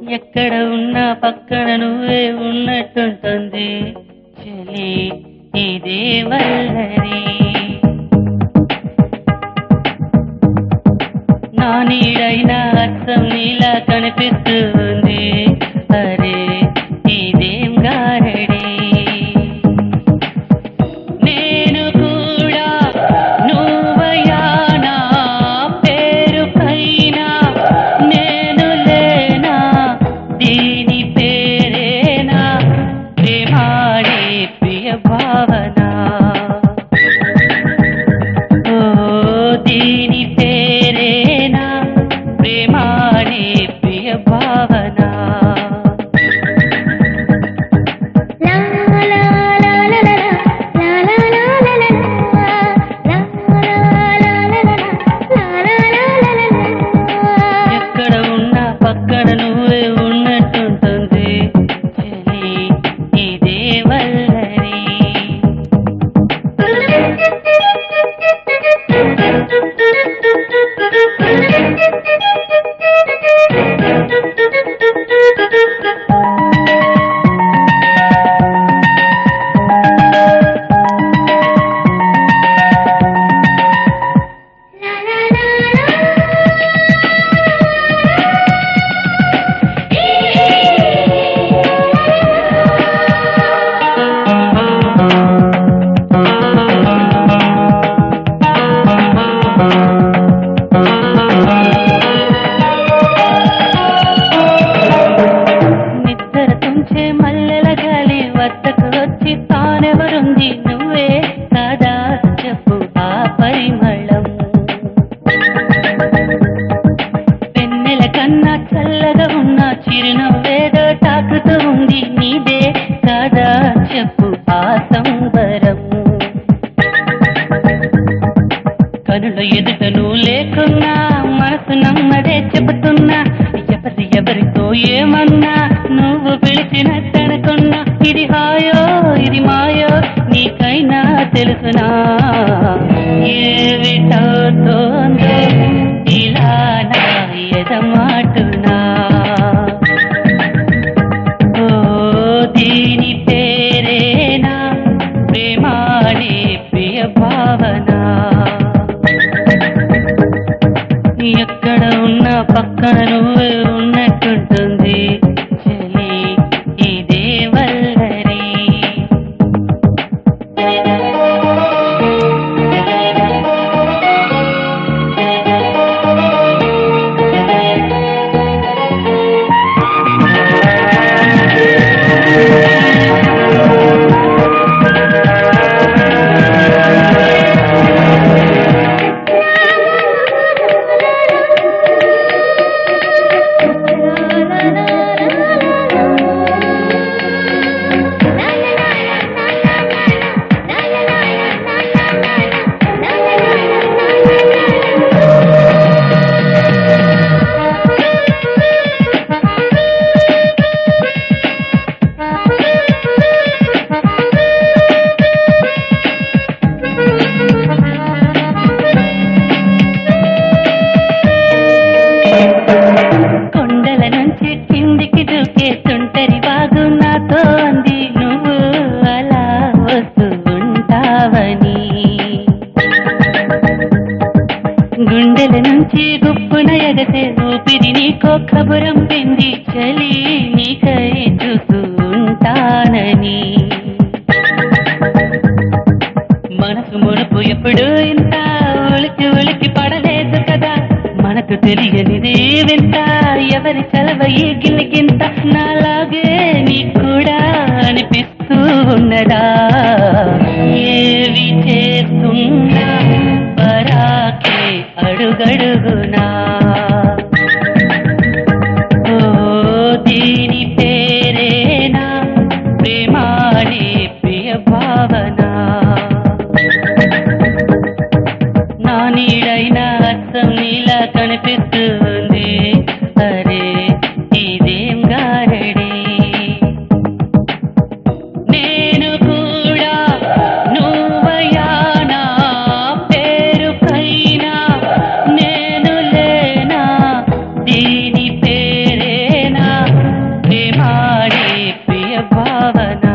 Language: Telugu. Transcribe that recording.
ఎక్కడ ఉన్నా పక్కన నువ్వే ఉన్నట్టుంటుంది చెలి ఇదే వల్లరి నా నీడైన అచ్చం నీలా కనిపిస్తూ ఉంది అరే ఇదేం గారడి నేను కూడా నువ్వయా నా పేరు పైన నేను లేనా దీని పేరేనా ప్రేమాడే ప్రియ భావన ఓ దీని పేరేనా ప్రేమాడే ప్రియ భావన లా లా లా లా లా లా లా లా లా లా లా లా లా లా లా ఎక్కడ ఉన్నా పక్కన నువ్వే ఉన్నట్టుంటుంది చెలి ఇదే వల్లరి నిద్ర తుంచే మల్లెల గాలి వద్దకు వచ్చి తానెవరుంది నువ్వే కాదా చెప్పు ఆ పరిమళం పెన్నెల కన్నా చల్లగా ఉన్న చిరునవ్వేదో తాకుతూ ఉంది నీదే కాదా చెప్పు ఆ సంబరం కనుల ఎదుట నువ్వు లేకున్నా మనసు నమ్మదే చెబుతున్నా ఎవరి ఎవరితో ఏమన్నా నువ్వు పిలిచినట్టనుకున్నా ఇది హాయో ఇది మాయో నీకైనా తెలుసునా ఏమిటవుతోందో ఇలా నా ఎదమాటునా ఓ దీని పేరేనా ప్రేమాడే ప్రియ భావన ఎక్కడ ఉన్నా పక్కన నువ్వే ఉన్నట్టుంటుంది చెలి ఇదే వల్లరి కొండల నుంచి కిందికి దూకే తుంటరి బాగు నాతో అంది నువ్వు అలా వస్తూ ఉంటావని గుండెల నుంచి గుప్పున ఎగసే ఊపిరి నీకో కబురం పింది చలి నీకై చూస్తూ ఉంటానని మనసు మునుపు ఎప్పుడు ఇంత ఉలికి ఉలికి పడలేదు కదా మనకు తెలియనిది వింత ఎవరి చలవ ఈ గిలిగింత నాలాగే నీకు కూడా అనిపిస్తూ ఉన్నదా ఏవి చేస్తున్నా పరాకే అడుగడుగునా ఓ దీని పేరేనా ప్రేమాడే ప్రియ భావన నా నీడైన అచ్చం నీలా కనిపిస్తూ ఉంది అరే ఇదేం గారడి నేను కూడా నువ్వయా నా పేరు పైన నేను లేనా దీని పేరేనా భావన